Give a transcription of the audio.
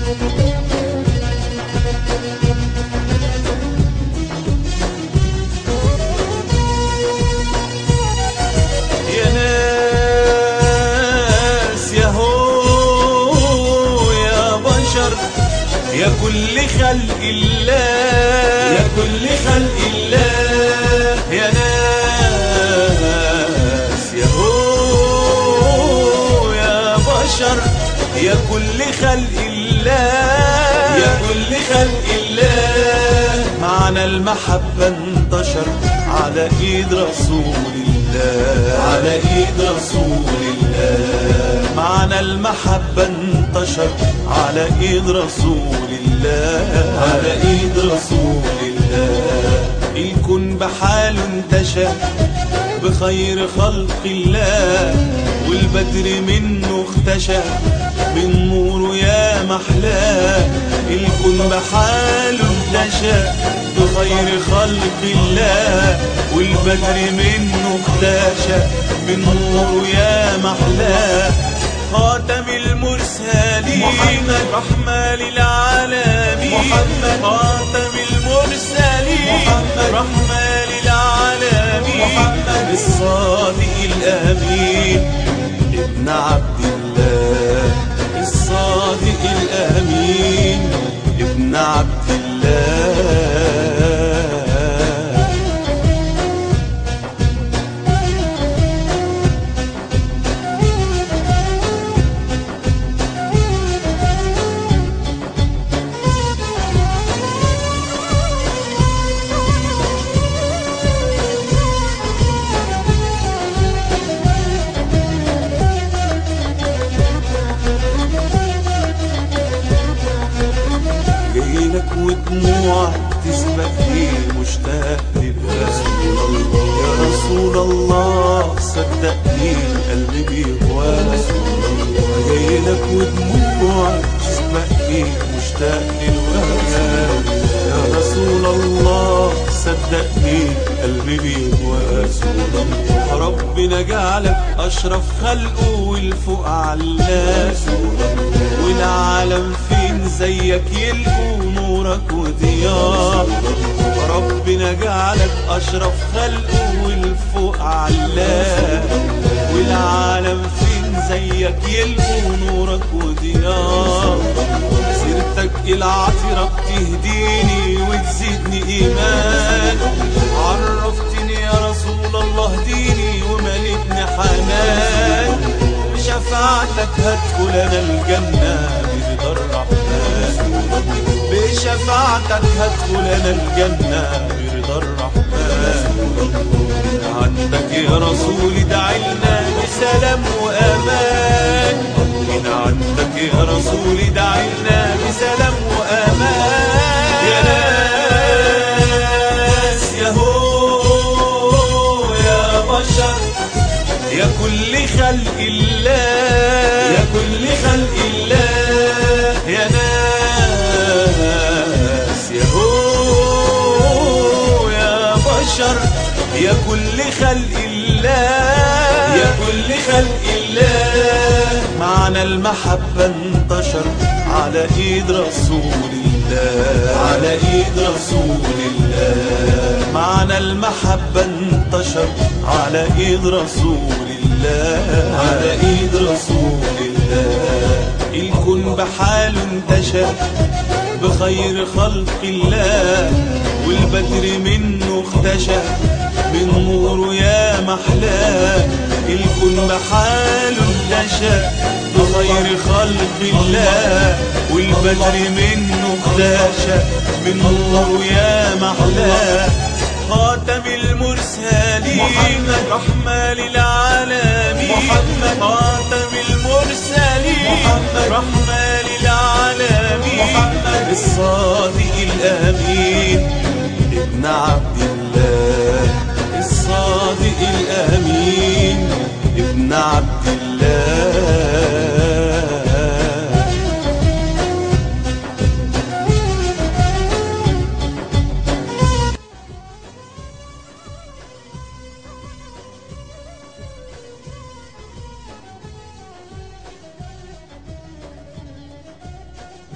يا ناس يا هو يا بشر يا كل خلق الله يا كل خلق الله يا ناس يا هو يا بشر يا كل خلق الله يا كل خلق الله معنى المحبة انتشر على ايد رسول الله على ايد رسول الله معنى المحبة انتشر على ايد رسول الله على ايد رسول الله الكون بحاله انتشر بخير خلق الله والبدر منه اختشى من نوره يا محلاه الكون بحاله انتشى بخير خلق الله والبدر منه اختشى من نوره يا محلاه خاتم المرسلين محمد رحمة للعالمين محمد خاتم المرسلين محمد رحمة للعالمين محمد الصادق الأمين ابن عبد الله الصادق الأمين ابن عبد الله جايلك ودموعك تسبق لي مشتاق لله يا رسول الله صدقني قلبي بيهواك جايلك ودموعك تسبق لي مشتاق للوفاء يا رسول الله صدقني قلبي بيهواك ربنا جعلك اشرف خلقه والفوق علاك والعالم فين زيك يلقوا نورك وضياك ربنا جعلك اشرف خلقه والفوق علاك والعالم فين زيك يلقوا نورك وضياك سيرتك العطرة بتهديني وتزيدني ايمان عرفتني يا رسول الله ديني وملكني حنان بشفاعتك هدخل انا الجنة برضا الرحمن بشفاعتك هدخل انا الجنة برضا الرحمن عندك يا رسول دعينا بسلام وامان من عندك يا رسول دعينا بسلام وامان يا ناس يا هو يا بشر يا كل خلق الله يا كل خلق الله يا ناس يا هو يا بشر يا كل خلق الله يا كل خلق الله معنى المحبة انتشر على ايد رسول الله على ايد رسول الله معنى المحبة انتشر على ايد رسول الله على ايد رسول الله الكون بحاله انتشر بخير خلق الله والبدر منه اختشى من نوره يا محلاه الكون بحاله انتشى بخير خلق الله والبدر منه اختشى من نوره يا محلاه خاتم المرسلين محمد رحمة للعالمين محمد خاتم المرسلين محمد رحمة للعالمين محمد الصادق الأمين ابن عبد الله الصادق الأمين ابن عبد الله